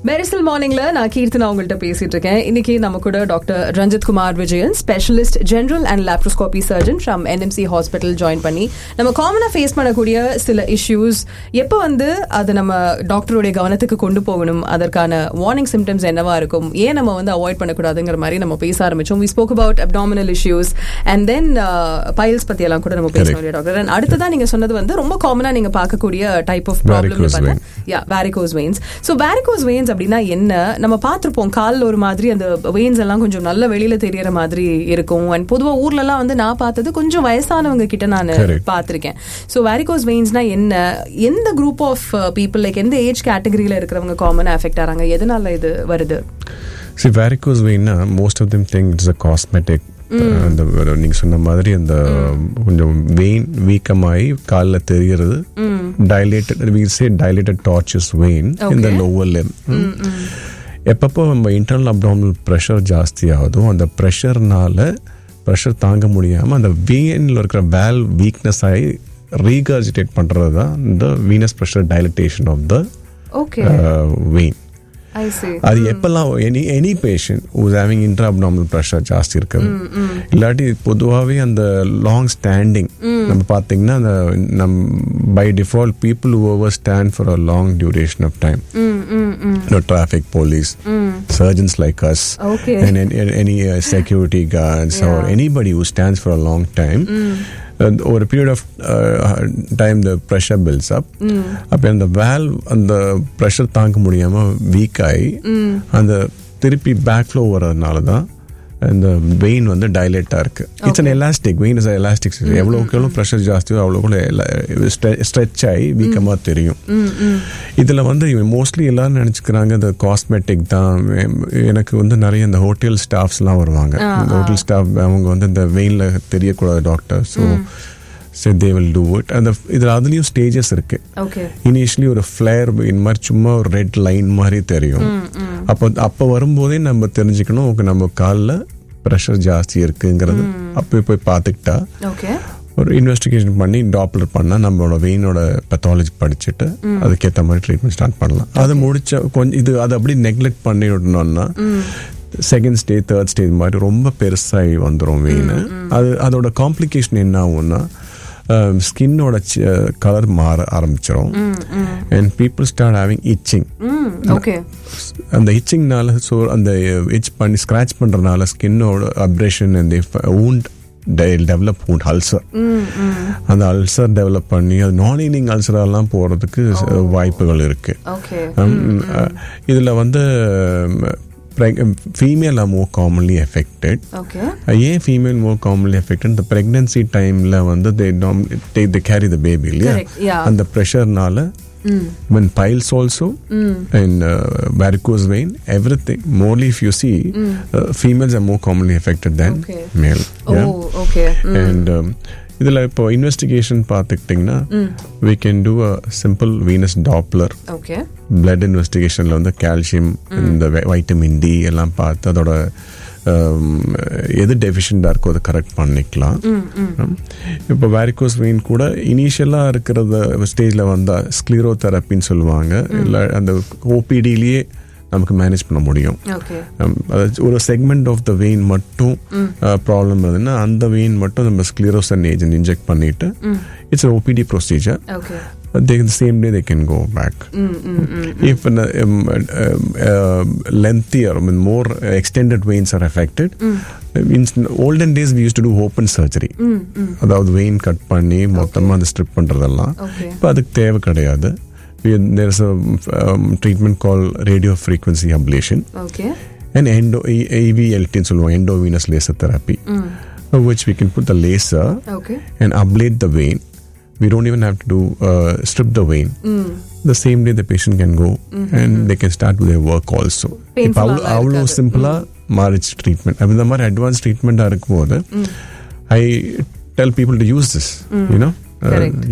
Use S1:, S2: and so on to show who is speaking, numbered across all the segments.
S1: மெரிசல் மார்னிங்ல நான் கீர்த்தனா உங்கள்கிட்ட பேசிட்டு இருக்கேன் இன்னைக்கு நம்ம கூட doctor Ranjith Kumar Vijayan specialist general and laparoscopy surgeon from NMC hospital join பண்ணி நம்ம காமனா ஃபேஸ் பண்ணக்கூடிய சில இஷ்யூஸ் எப்போ வந்து அது நம்ம டாக்டருடைய கவனத்துக்கு கொண்டு போகணும் அதற்கான வார்னிங் சிம்டம்ஸ் என்னவா இருக்கும் ஏன் நம்ம வந்து அவாய்ட் பண்ணக்கூடாதுங்கிற மாதிரி நம்ம பேச ஆரம்பிச்சோம் we spoke about abdominal issues and then piles பத்தி எல்லாம் கூட நம்ம பேசணும் இல்லையா டாக்டர் And அடுத்ததா நீங்க சொன்னது வந்து ரொம்ப காமனா நீங்க பார்க்கக்கூடிய type of
S2: Varicose
S1: problem
S2: vein.
S1: Yeah varicose veins so varicose veins அப்படின்னா என்ன நம்ம பார்த்துருப்போம் காலில் ஒரு மாதிரி அந்த வெயின்ஸ் எல்லாம் கொஞ்சம் நல்ல வெளியில தெரியற மாதிரி இருக்கும் அண்ட் பொதுவாக ஊர்லலாம் வந்து நான் பார்த்தது கொஞ்சம் வயசானவங்க கிட்ட நான்
S2: Correct.
S1: பார்த்துருக்கேன் ஸோ வேரிகோஸ் வெயின்ஸ்னா என்ன எந்த குரூப் ஆஃப் பீப்புள் லைக் எந்த ஏஜ் கேட்டகரியில இருக்கிறவங்க காமனாக அஃபெக்ட் ஆறாங்க எதனால இது வருது
S2: சி வேரிகோஸ் வெயின்னா most of them think it's a cosmetic அந்த நீங்க சொன்ன மாதிரி அந்த கொஞ்சம் வெயின் வீக்கமாகி காலில் தெரிகிறது dilated we say dilated tortuous vein இந்த
S1: Okay.
S2: லோவர் லிம் எப்பப்போ நம்ம இன்டர்னல் அப்டாமினல் ப்ரெஷர் ஜாஸ்தி ஆகுதோ அந்த ப்ரெஷர்னால ப்ரெஷர் தாங்க முடியாமல் அந்த வெயினில் இருக்கிற வேல் வீக்னஸ் ஆகி ரீகர்ஜிடேட் பண்ணுறது தான் இந்த venous pressure dilatation of the
S1: okay
S2: vein
S1: I see
S2: அது எப்பெல்லாம் any any patient who's having intra abdominal pressure ஜாஸ்தி இருக்குது இல்லாட்டி பொதுவாகவே அந்த லாங் ஸ்டாண்டிங் நம்ம பார்த்தீங்கன்னா அந்த நம் by default people over stand for a long duration of time no traffic police surgeons like us
S1: Okay.
S2: and any, any uh, security guards or
S1: Yeah.
S2: anybody who stands for a long time uh, over a period of uh, time the pressure builds up அப்போ அந்த வேல் அந்த pressure தாங்க முடியாம week ஆகி அந்த திருப்பி back flow வர்றதுனால தான் இந்த வெயின் வந்து டைலேட்டா இருக்கு it's an elastic vein is elastic எவ்வளோக்கு எவ்வளோ ப்ரெஷர் ஜாஸ்தியோ அவ்வளோ ஸ்ட்ரெச் ஆகி வீக்கமாக தெரியும் இதுல வந்து மோஸ்ட்லி எல்லாரும் நினைச்சுக்கிறாங்க இந்த காஸ்மெட்டிக் தான் எனக்கு வந்து நிறைய இந்த ஹோட்டல் ஸ்டாஃப்ஸ்லாம் வருவாங்க ஹோட்டல் ஸ்டாஃப் அவங்க வந்து இந்த வெயின்ல தெரியக்கூடாது doctor so say they will do it அந்த இதில் அதுலேயும் ஸ்டேஜஸ் இருக்கு
S1: ஓகே
S2: இனிஷியலி ஒரு ஃப்ளேர் இந்த மாதிரி சும்மா ஒரு ரெட் லைன் மாதிரி தெரியும் அப்போ அப்போ வரும்போதே நம்ம தெரிஞ்சுக்கணும் ஓகே நம்ம காலில் ப்ரெஷர் ஜாஸ்தி இருக்குங்கிறது அப்போ போய் பார்த்துக்கிட்டா
S1: ஓகே
S2: ஒரு இன்வெஸ்டிகேஷன் பண்ணி டாப்லர் பண்ணால் நம்மளோட வெயினோட பெத்தாலஜி படிச்சுட்டு அதுக்கேற்ற மாதிரி ட்ரீட்மெண்ட் ஸ்டார்ட் பண்ணலாம் அது முடிச்ச கொஞ்சம் இது அதை அப்படி நெக்லெக்ட் பண்ணி விடணும்னா செகண்ட் ஸ்டேஜ் தேர்ட் ஸ்டேஜ் மாதிரி ரொம்ப பெருசாகி வந்துடும் வெயின் அது அதோட காம்ப்ளிகேஷன் என்ன ஆகும்னா ஸ்கின்னோட கலர் மாற ஆரம்பிச்சிடும் and people start having itching
S1: okay
S2: அந்த இச்சிங்னால ஸோ அந்த இச் பண்ணி ஸ்க்ராச் பண்ணுறதுனால ஸ்கின்னோட அப்ரேஷன் அந்த ஊண்ட் டெவலப் ஊண்ட் அல்சர் அந்த அல்சர் டெவலப் பண்ணி அது நான் ஈனிங் அல்சரெல்லாம் போகிறதுக்கு வாய்ப்புகள் இருக்கு
S1: ஓகே
S2: இதில் வந்து female are more commonly affected
S1: okay
S2: ஏன் ஃபீமேல் மோர் காமன்லி எஃபெக்டட் இந்த ப்ரெக்னன்சி டைமில் வந்து they take the carry the baby இல்லையா
S1: Correct, yeah.
S2: அந்த ப்ரெஷர்னால when piles also and uh, varicose vein everything morely if you see uh, females are more commonly affected than
S1: Okay.
S2: male
S1: oh okay
S2: and um, இதில் இப்போ investigation பார்த்துக்கிட்டிங்கன்னா we can do a simple venous doppler
S1: okay
S2: blood இன்வெஸ்டிகேஷனில் வந்து calcium இந்த vitamin D எல்லாம் பார்த்து அதோட um, எது டெஃபிஷியண்டாக இருக்கோ அதை கரெக்ட் பண்ணிக்கலாம் இப்போ வேரிகோஸ் வெயின் கூட இனிஷியலாக இருக்கிறத ஸ்டேஜில் வந்தால் ஸ்க்ளீரோ தெரப்பின்னு சொல்லுவாங்க இல்லை அந்த ஓபிடிலேயே நமக்கு மேனேஜ் பண்ண முடியும்
S1: ஓகே
S2: Um, அதாவது ஒரு செக்மெண்ட் ஆஃப் த வெயின் மட்டும் ப்ராப்ளம் இருந்ததுன்னா அந்த வெயின் மட்டும் நம்ம ஸ்க்ளீரோசன் ஏஜென்ட் இன்ஜெக்ட் பண்ணிட்டு it's OPD procedure
S1: okay
S2: they the same day they can go back. If an, um, um, uh, lengthier, I mean, more extended veins are affected, in olden days we used to do open surgery. அதாவது vein cut பண்ணி மொத்தமாக அந்த strip பண்ணுறதெல்லாம்
S1: Okay.
S2: இப்போ அதுக்கு தேவை கிடையாது there is a um, treatment called radio frequency ablation
S1: okay
S2: and endo AVLT ன்னு சொல்லுவாங்க endovenous laser therapy uh, which we can put the laser
S1: okay
S2: and ablate the vein. We don't even have to do uh, strip the vein. The same day the patient can go and they can start with their work also.
S1: Painful
S2: இப்போ அவ்வளோ
S1: ஆலாம்
S2: அவ்வளோ
S1: இருக்காது.
S2: சிம்பிளாக மாறிச்சு treatment அப்போ இந்த மாதிரி advance ட்ரீட்மெண்ட்டாக இருக்கும்போது I tell people to use this you know
S1: Correct.
S2: yeah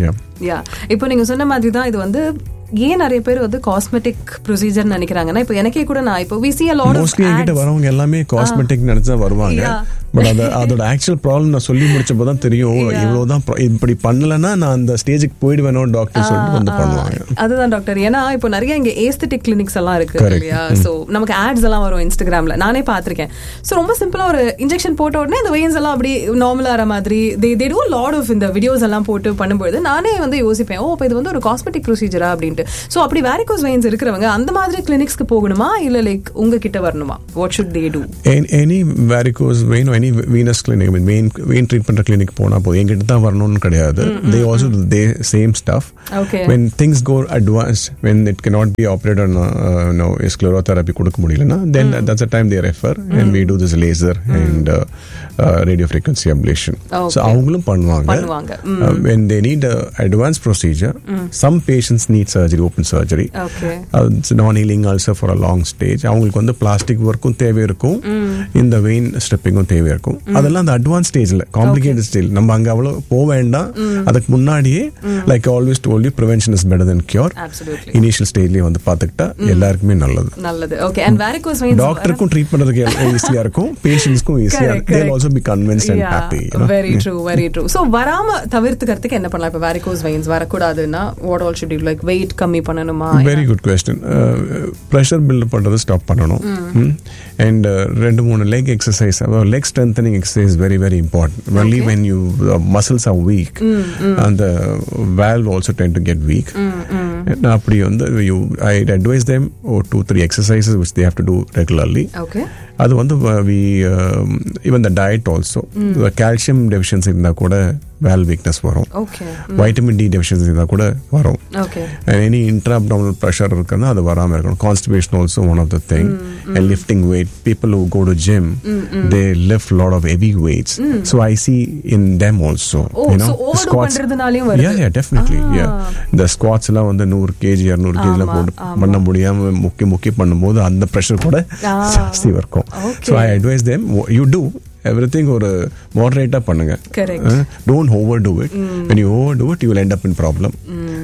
S1: yeah இப்போ நீங்க சொன்ன மாதிரி தான் இது வந்து ஏன் நிறைய பேர் வந்து காஸ்மெட்டிக் ப்ரொசீஜர் நினைக்கிறாங்கன்னா இப்போ எனக்கே கூட நான் இப்போ we see a lot of
S2: mostly என்கிட்ட
S1: ads.
S2: வரவங்க எல்லாமே காஸ்மெட்டிக் நினைச்சா வருவாங்க
S1: Yeah.
S2: பட் அது அதோட ஆக்சுவல் ப்ராப்ளம் நான் சொல்லி முடிச்சப்போ தான் தெரியும் இவ்வளவுதான் pro- இப்படி பண்ணலன்னா நான் அந்த ஸ்டேஜுக்கு போயிடுவேனோ டாக்டர் சொல்லிட்டு வந்து பண்ணுவாங்க
S1: அதுதான் டாக்டர் ஏன்னா இப்போ நிறைய இங்க ஏஸ்தெட்டிக் கிளினிக்ஸ் எல்லாம் இருக்கு
S2: Correct.
S1: இல்லையா சோ நமக்கு ஆட்ஸ் எல்லாம் வரும் இன்ஸ்டாகிராம்ல நானே பார்த்திருக்கேன் சோ ரொம்ப சிம்பிளா ஒரு இன்ஜெக்ஷன் போட்ட உடனே இந்த வெயின்ஸ் எல்லாம் அப்படி நார்மலா ஆற மாதிரி they they do lot of இந்த வீடியோஸ் எல்லாம் போட்டு பண்ணும்போது நானே வந்து யோசிப்பேன் ஓ அப்ப இது வந்து ஒரு காஸ்மெட்டிக் ப்ரொசீஜரா அப்படின்ட்டு சோ அப்படி வேரிகோஸ் வெயின்ஸ் இருக்கிறவங்க அந்த மாதிரி கிளினிக்ஸ்க்கு போகணுமா இல்ல லைக் உங்ககிட்ட வரணுமா what should they do
S2: any varicose vein any venous clinic vein vein treat பண்ற கிளினிக் போனா போதும் எங்கிட்ட தான் வரணும்னு கிடையாது they also they same stuff
S1: Okay.
S2: when things go advanced when it cannot be operated on uh, no sclerotherapy கொடுக்க முடியலனா then that's the time they refer and we do this laser and uh, uh, radio frequency ablation
S1: Okay.
S2: so அவங்களும் பண்ணுவாங்க
S1: பண்ணுவாங்க.
S2: Uh, when they need a advanced procedure some patients need surgery open surgery
S1: Okay.
S2: நான் healing also for a long stage அவங்களுக்கு வந்து plastic ஒர்க்கும் தேவை இருக்கும் இந்த வெயின் ஸ்டெப்பிங்கும் தேவை இருக்கும் அதெல்லாம் அந்த அட்வான்ஸ் ஸ்டேஜ்ல காம்ப்ளிகேட்டட் ஸ்டேஜ் நம்ம அங்க அவ்வளவு போக வேண்டாம் அதுக்கு முன்னாடியே like always told you prevention is better than cure
S1: Absolutely.
S2: Initial ஸ்டேஜ்லயே வந்து பாத்துக்கிட்டா எல்லாருக்குமே நல்லது
S1: நல்லது ஓகே அண்ட் வேரிகோஸ் வெயின்ஸ்
S2: டாக்டருக்கும் ட்ரீட் பண்றதுக்கு ஈஸியா இருக்கும் பேஷண்ட்ஸ்க்கும் ஈஸியா
S1: Correct,
S2: இருக்கும் they'll
S1: correct.
S2: Also be convince and happy
S1: very true very true so வராம தவிர்த்துக்கிறதுக்கு என்ன பண்ணலாம் இப்போ வேரிகோஸ் வெயின்ஸ் வரக்கூடாதுன்னா what all should like weight கம்மி பண்ணணுமா
S2: very good question pressure build பண்றது ஸ்டாப் பண்ணணும் அண்ட் ரெண்டு மூணு leg exercise leg strengthening exercise very very important only when you muscles are weak அந்த valve also tend to get weak அப்படி வந்து you I advise them two three exercises which they have to do regularly
S1: okay
S2: அது வந்து we even the diet also calcium deficiency இருந்தால் கூட valve weakness வரும்
S1: okay
S2: vitamin D deficiency இருந்தால் கூட வரும்
S1: okay
S2: any intra abdominal pressure இருக்குன்னா அது வராமல் இருக்கணும் constipation also one of the thing and lifting weight people who go to gym they lift lot of heavy weights so I see in them also
S1: Oh, so overdo பண்றதுனாலயும் வருது.
S2: Yeah yeah definitely யா இந்த squads எல்லாம் வந்து நூறு KG இரநூறு கேஜில
S1: ஆமா,
S2: போட்டு
S1: ஆமா.
S2: பண்ண முடியாம முக்கி முக்கி பண்ணும்போது அந்த ப்ரெஷர் கூட
S1: Ah.
S2: ஜாஸ்தி இருக்கும்
S1: Okay.
S2: So I advise them you to everything ஒரு மாடரேட்டா பண்ணுங்க
S1: Correct.
S2: Don't overdo it when you overdo it you will end up in problem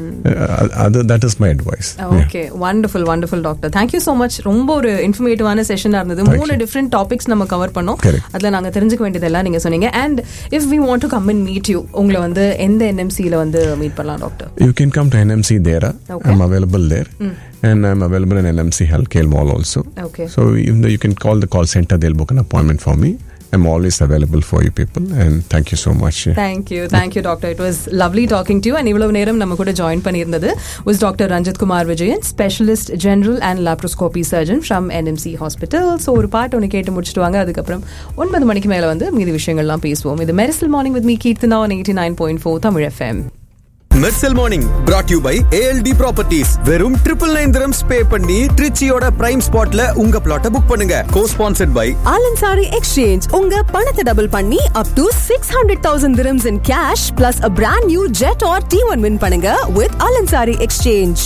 S2: அது that is my advice
S1: okay wonderful wonderful doctor thank you so much ரொம்ப ஒரு இன்ஃபர்மேட்டிவான செஷனாக இருந்தது
S2: Thank
S1: மூணு
S2: you.
S1: டிஃப்ரெண்ட் டாபிக்ஸ் நம்ம cover பண்ணோம்
S2: Correct.
S1: அதில் நாங்கள் தெரிஞ்சுக்க வேண்டியதெல்லாம் நீங்கள் சொன்னீங்க and if we want to come and meet you உங்களை வந்து எந்த என்எம்சியில் வந்து மீட் பண்ணலாம் doctor
S2: You can come to NMC there.
S1: Okay.
S2: I'm available there. And I'm available in NMC Healthcare Mall also.
S1: Okay.
S2: So even though you can call the call center, they'll book an appointment for me. I'm always available for you people. And thank you so much.
S1: Thank you thank you doctor it was lovely talking to and இவ்வளவு நேரம் நம்ம கூட join பண்ணியிருந்தது was doctor Ranjith Kumar Vijayan specialist general and laparoscopy surgeon from NMC hospital so ஒரு பாட்டு ஒன்று கேட்டு முடிச்சுட்டு வாங்க அதுக்கப்புறம் ஒன்பது மணிக்கு மேலே வந்து மீதி விஷயங்கள்லாம் பேசுவோம் இது Mersal morning with me Keerthana one eighty nine point four Tamil FM
S3: Mersal morning brought you by ALT properties வெறும் ட்ரிபிள் நைன் திரம்ஸ் பே பண்ணி ட்ரிச்சியோட பிரைம் ஸ்பாட்ல உங்க பிளாட்டை புக் பண்ணுங்க co sponsored by
S4: Al Ansari exchange உங்க பணத்தை டபுள் பண்ணி up to six hundred thousand dirhams in cash plus a brand new jet R T one win பண்ணுங்க வித் ஆலன்சாரி எக்ஸ்சேஞ்ச்